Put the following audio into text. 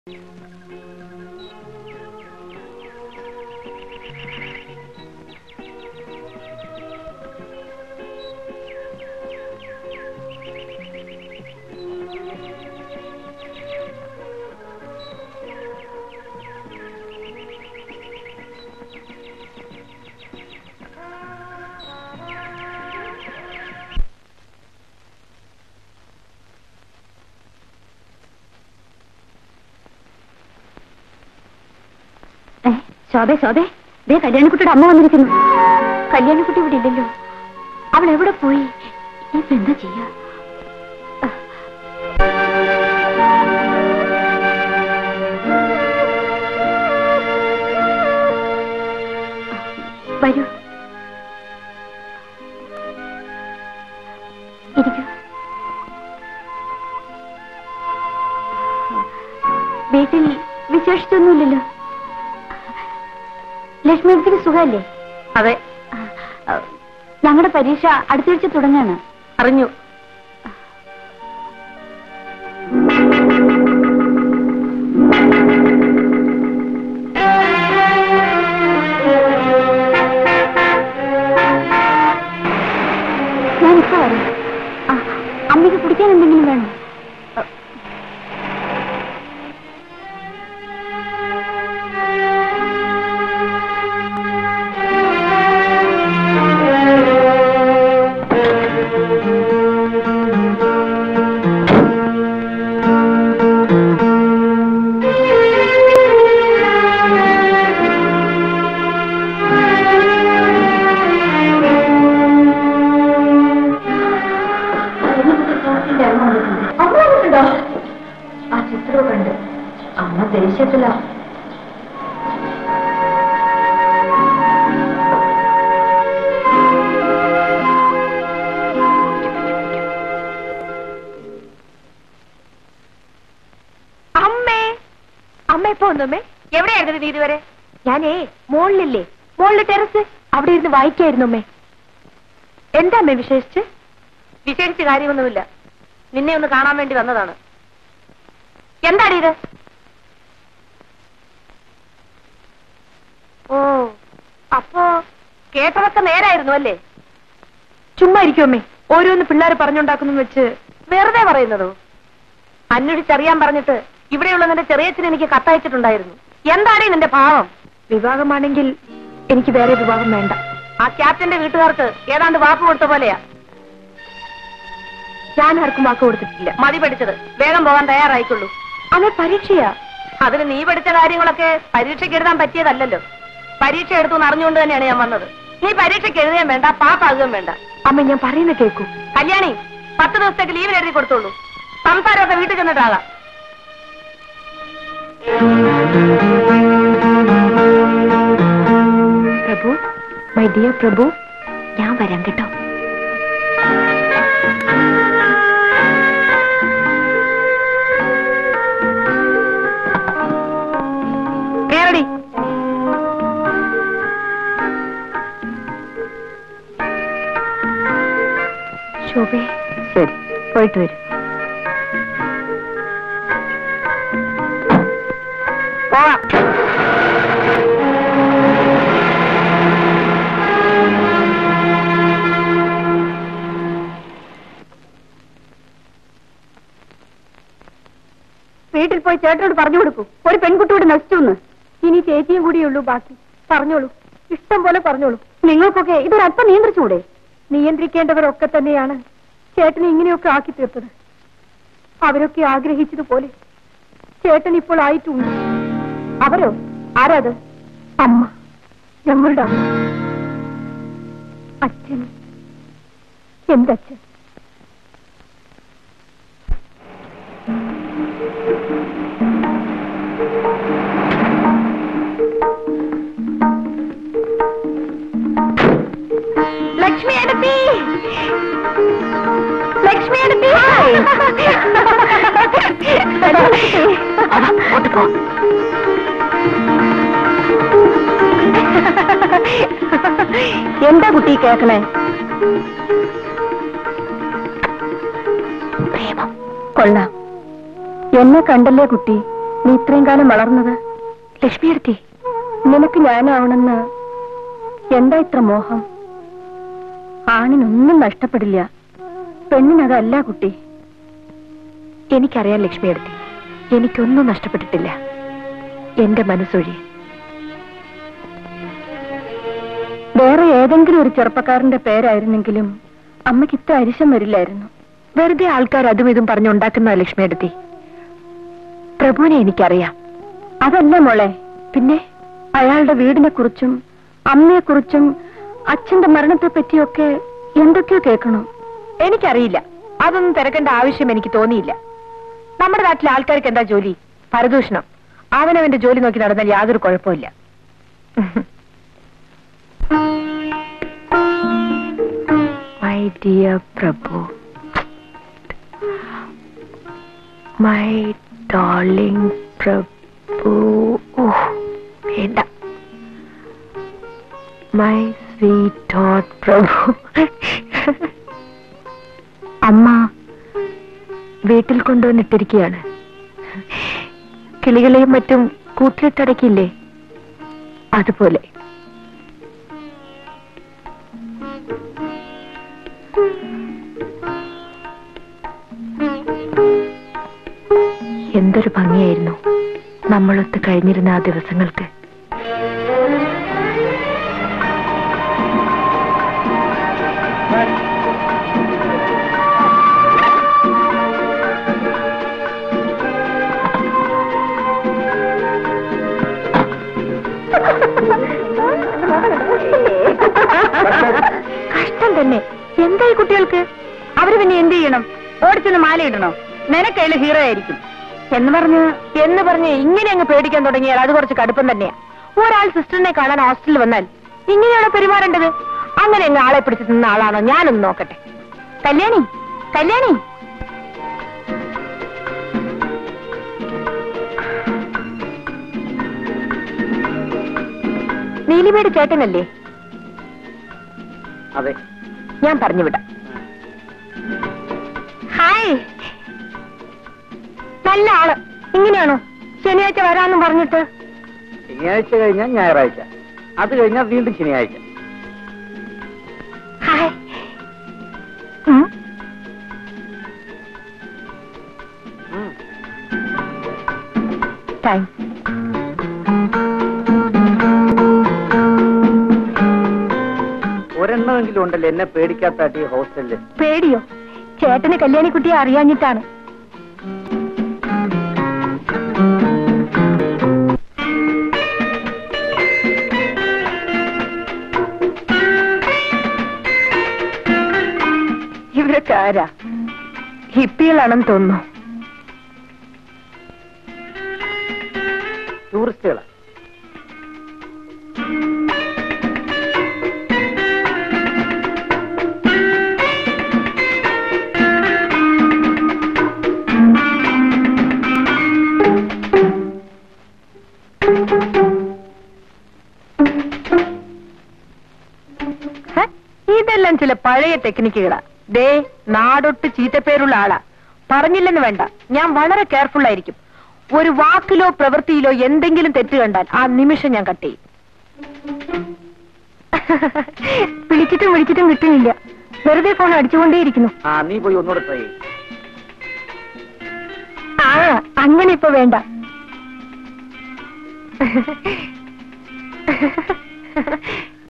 ശോഭേ ശോഭേ ദേ കല്യാണിക്കുട്ടിയുടെ അമ്മ വന്നിരിക്കുന്നു കല്യാണിക്കുട്ടി ഇവിടെ ഇല്ലല്ലോ അവൾ എവിടെ പോയി ഇനിയിപ്പോ എന്താ ചെയ്യാ വരൂ ഇരിക്കൂ വീട്ടിൽ വിശേഷിച്ചൊന്നുമില്ലല്ലോ ലക്ഷ്മിക്ക് സുഖമല്ലേ അതെ ഞങ്ങളുടെ പരീക്ഷ അടുത്താഴ്ച തുടങ്ങാണ് അറിഞ്ഞു ഞാനിപ്പോ വരാം ആ, അമ്മയ്ക്ക് കുടിക്കാൻ എന്തെങ്കിലും വേണോ അമ്മ വന്നിട്ടുണ്ടോ ആ ചിത്രവും കണ്ട് അമ്മ ദേഷ്യത്തിലാ അമ്മേ അമ്മ എപ്പോ വന്നമ്മേ എവിടെയായിരുന്നു നീ ഇതുവരെ ഞാനേ മോളിലില്ലേ മോളിലെ ടെറസ് അവിടെ ഇരുന്ന് വായിക്കായിരുന്നു അമ്മേ എന്താ അമ്മേ വിശേഷിച്ച് വിശേഷിച്ച് കാര്യമൊന്നുമില്ല നിന്നെ ഒന്ന് കാണാൻ വേണ്ടി വന്നതാണ് എന്താടി ഇത് ഓ അപ്പോ കേട്ടതൊക്കെ നേരായിരുന്നു അല്ലേ ചുമ്മാ ഇരിക്കും അമ്മേ ഓരോന്ന് പിള്ളേർ പറഞ്ഞുണ്ടാക്കുന്നു വെച്ച് വെറുതെ പറയുന്നതോ അന്വേഷിച്ചറിയാൻ പറഞ്ഞിട്ട് ഇവിടെയുള്ള നിന്റെ ചെറിയച്ഛൻ എനിക്ക് കത്തയച്ചിട്ടുണ്ടായിരുന്നു എന്താണ് നിന്റെ ഭാവം വിവാഹമാണെങ്കിൽ എനിക്ക് വേറെ വിവാഹം വേണ്ട ആ ക്യാപ്റ്റന്റെ വീട്ടുകാർക്ക് ഏതാണ്ട് വാക്ക് കൊടുത്ത പോലെയാ ഞാൻ ആർക്കും വാക്ക് കൊടുത്തിട്ടില്ല മതി പഠിച്ചത് വേഗം പോകാൻ തയ്യാറായിക്കൊള്ളൂ അതെ പരീക്ഷയാ അതിന് നീ പഠിച്ച കാര്യങ്ങളൊക്കെ പരീക്ഷയ്ക്ക് എഴുതാൻ പറ്റിയതല്ലല്ലോ പരീക്ഷ എടുത്തു എന്ന് അറിഞ്ഞുകൊണ്ട് തന്നെയാണ് ഞാൻ വന്നത് നീ പരീക്ഷയ്ക്ക് എഴുതുകയും വേണ്ട പാസ്സാകുകയും വേണ്ട അമ്മ ഞാൻ പറയുന്ന കേൾക്കൂ കല്യാണി പത്ത് ദിവസത്തേക്ക് ലീവിന് എഴുതി കൊടുത്തോളൂ സംസാരമൊക്കെ വീട്ടിൽ ചെന്നിട്ടാകാം പ്രഭു മൈ ഡിയർ പ്രഭു ഞാൻ വരാം കേട്ടോ കേറടി ശോഭേ ശരി പോയിട്ട് വരും പോവാം വീട്ടിൽ പോയി ചേട്ടനോട് പറഞ്ഞു കൊടുക്കൂ ഒരു പെൺകുട്ടിയോട് നശിച്ചു ഇനി ചേച്ചിയും കൂടിയുള്ളൂ ബാക്കി പറഞ്ഞോളൂ ഇഷ്ടം പോലെ പറഞ്ഞോളൂ നിങ്ങൾക്കൊക്കെ ഇതൊരല്പം നിയന്ത്രിച്ചുകൂടെ നിയന്ത്രിക്കേണ്ടവരൊക്കെ തന്നെയാണ് ചേട്ടനെ ഇങ്ങനെയൊക്കെ ആക്കി തീർത്തത് അവരൊക്കെ ആഗ്രഹിച്ചതുപോലെ ചേട്ടൻ ഇപ്പോൾ ആയിട്ടുണ്ട് അവരോ ആരാത് അമ്മ ഞങ്ങളുടെ അമ്മ അച്ഛൻ എന്തച്ഛൻ ലക്ഷ്മി എടുത്തി ലക്ഷ്മി എടുത്തി എന്താ കുട്ടി കേക്കണേ പ്രേമം കൊള്ളാം എന്നെ കണ്ടല്ലേ കുട്ടി നീ ഇത്രയും കാലം വളർന്നത് ലക്ഷ്മിയെടുത്തി നിനക്ക് ഞാനാവണമെന്ന് എന്താ ഇത്ര മോഹം ആണിനൊന്നും നഷ്ടപ്പെടില്ല പെണ്ണിനതല്ല കുട്ടി എനിക്കറിയാം ലക്ഷ്മിയെടുത്തി എനിക്കൊന്നും നഷ്ടപ്പെട്ടിട്ടില്ല എന്റെ മനസ്സൊഴി വേറെ ഏതെങ്കിലും ഒരു ചെറുപ്പക്കാരന്റെ പേരായിരുന്നെങ്കിലും അമ്മയ്ക്ക് ഇത്ര അരിശം വരില്ലായിരുന്നു വെറുതെ ആൾക്കാർ അതും ഇതും പറഞ്ഞുണ്ടാക്കുന്ന ലക്ഷ്മിയെടുത്തി പ്രഭുവിനെ എനിക്കറിയാം അതല്ല മോളെ പിന്നെ അയാളുടെ വീടിനെ കുറിച്ചും അമ്മയെ കുറിച്ചും അച്ഛന്റെ മരണത്തെ പറ്റിയൊക്കെ എന്തൊക്കെയോ കേൾക്കണോ എനിക്കറിയില്ല അതൊന്നും തിരക്കേണ്ട ആവശ്യം എനിക്ക് തോന്നിയില്ല നമ്മുടെ നാട്ടിലെ ആൾക്കാർക്ക് എന്താ ജോലി പരദൂഷണം അവനവന്റെ ജോലി നോക്കി നടന്നാൽ യാതൊരു കുഴപ്പമില്ല my dear Prabhu my darling Prabhu വേണ്ട മൈ സ്വീറ്റ് ഡോട്ട് പ്രഭു അമ്മ വീട്ടിൽ കൊണ്ടുവന്നിട്ടിരിക്കുകയാണ് കിളികളെയും മറ്റും കൂട്ടിലിട്ടടക്കില്ലേ അതുപോലെ എന്തൊരു ഭംഗിയായിരുന്നു നമ്മളൊത്ത് കഴിഞ്ഞിരുന്ന ആ ദിവസങ്ങൾക്ക് കഷ്ടം തന്നെ എന്തായി കുട്ടികൾക്ക് അവര് പിന്നെ എന്ത് ചെയ്യണം ഓടിച്ചൊന്ന് മാലയിടണോ നിനക്കയില് ഹീറോ ആയിരിക്കും എന്ന് പറഞ്ഞ് എന്ന് പറഞ്ഞ് ഇങ്ങനെ അങ്ങ് പേടിക്കാൻ തുടങ്ങിയാൽ അത് കുറച്ച് കടുപ്പം തന്നെയാ ഒരാൾ സിസ്റ്ററിനെ കാണാൻ ഹോസ്റ്റലിൽ വന്നാൽ ഇങ്ങനെയാണോ പെരുമാറേണ്ടത് അങ്ങനെ അങ്ങ് ആളെ പിടിച്ച് നിന്ന ആളാണോ ഞാനൊന്ന് നോക്കട്ടെ കല്യാണി കല്യാണി നീലിമയുടെ ചേട്ടനല്ലേ അതെ ഞാൻ പറഞ്ഞു വിടാം ഹായ് നല്ല ആള് ഇങ്ങനെയാണോ ശനിയാഴ്ച വരാന്നും പറഞ്ഞിട്ട് ശനിയാഴ്ച കഴിഞ്ഞാൽ ഞായറാഴ്ച അത് കഴിഞ്ഞാൽ വീണ്ടും ശനിയാഴ്ച ഹായ് ഉം. ഉം. താങ്ക്സ് ഒരെണ്ണമെങ്കിലും ഉണ്ടല്ലോ എന്നെ പേടിക്കാത്താട്ടി ഈ ഹോസ്റ്റലില് പേടിയോ ചേട്ടന് കല്യാണിക്കുട്ടിയെ അറിയാഞ്ഞിട്ടാണ് ഇവരൊക്കെ ആരാ ഹിപ്പികളാണെന്ന് തോന്നുന്നു ടൂറിസ്റ്റുകളാ ഹ? ഇതെല്ലാം ചില പഴയ ടെക്നിക്കുകളാ ദേ നാടൊട്ട് ചീത്തപ്പേരുള്ള ആളാ പറഞ്ഞില്ലെന്ന് വേണ്ട ഞാൻ വളരെ കെയർഫുൾ ആയിരിക്കും ഒരു വാക്കിലോ പ്രവൃത്തിയിലോ എന്തെങ്കിലും തെറ്റ് കണ്ടാൽ ആ നിമിഷം ഞാൻ കട്ട് ചെയ്യും വിളിച്ചിട്ടും വിളിച്ചിട്ടും കിട്ടുന്നില്ല വെറുതെ ഫോൺ അടിച്ചുകൊണ്ടേയിരിക്കുന്നു ആ നീ പോയി ഒന്നുകൂടെ ട്രൈ ചെയ്യും ആ അങ്ങനെ ഇപ്പൊ വേണ്ട